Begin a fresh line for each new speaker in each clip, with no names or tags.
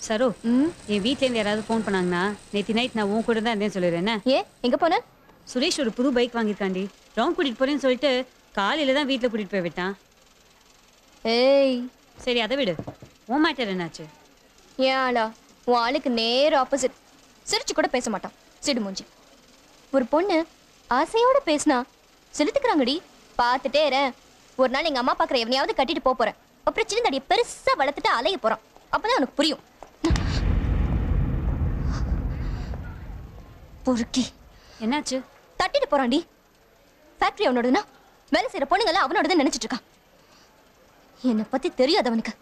சரோ
ம்
என் வீட்ல இருந்து யாராவது ஃபோன் பண்ணாங்கன்னா நேத்தி நைட் நான் உன் கூட தான் இருந்தேன் சொல்லிடுறேன் என்ன
ஏ எங்க போன
சுரேஷ் ஒரு புது பைக் வாங்கியிருக்காண்டி ரவுண்ட் கூட்டிட்டு போறேன்னு சொல்லிட்டு காலையில தான் வீட்ல கூட்டிட்டு போய் விட்டான்
ஏய்
சரி அதை விடு உன் மேட்டர் என்னாச்சு
ஏன் ஆளா உன் ஆளுக்கு நேர் ஆப்போசிட் சிரிச்சு கூட பேச மாட்டான் சிடு மூஞ்சி ஒரு பொண்ணு ஆசையோட பேசினா செலுத்துக்கிறாங்கடி பார்த்துட்டே இரு ஒரு நாள் எங்க அம்மா பாக்குற எவனையாவது கட்டிட்டு போப் போறேன் அப்புறம் சின்ன தடியை பெருசா வளர்த்துட்டு அலைய போறான் அப்பதான் உனக்கு புரியும் பொறுக்கி
என்னாச்சு
தட்டிட்டு போறான்டி ஃபேக்டரி அவனோடதுன்னா வேலை செய்யற பொண்ணுங்கெல்லாம் அவனோடது நினைச்சிட்டு இருக்கான் என்னை பத்தி தெரியாது அவனுக்கு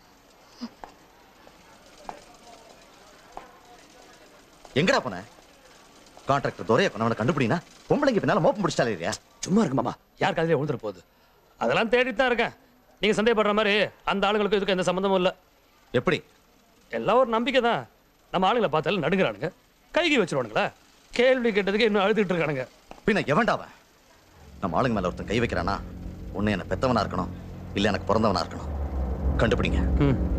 எங்கடா போன கான்ட்ராக்டர் துறைய கொண்டவனை கண்டுபிடினா பொம்பளைங்க பின்னால மோப்பம் பிடிச்சிட்டாலே
சும்மா இருக்கு மாமா யார் காலையில விழுந்துற போகுது அதெல்லாம் தேடிட்டு தான் இருக்கேன் நீங்க சந்தேகப்படுற மாதிரி அந்த ஆளுங்களுக்கு இதுக்கு எந்த சம்மந்தமும் இல்லை
எப்படி
எல்லாம் ஒரு நம்பிக்கை தான் நம்ம ஆளுங்களை பார்த்தாலும் நடுங்கிறானுங்க கைகி வச்சிருவானுங்களா கேள்வி கேட்டதுக்கு இன்னும் அழுதுட்டு இருக்கானுங்க
பின்ன எவன்டாவன் நம்ம ஆளுங்க மேல ஒருத்தன் கை வைக்கிறானா ஒண்ணு என்ன பெத்தவனா இருக்கணும் இல்ல எனக்கு பிறந்தவனா இருக்கணும் கண்டுபிடிங்க
ம்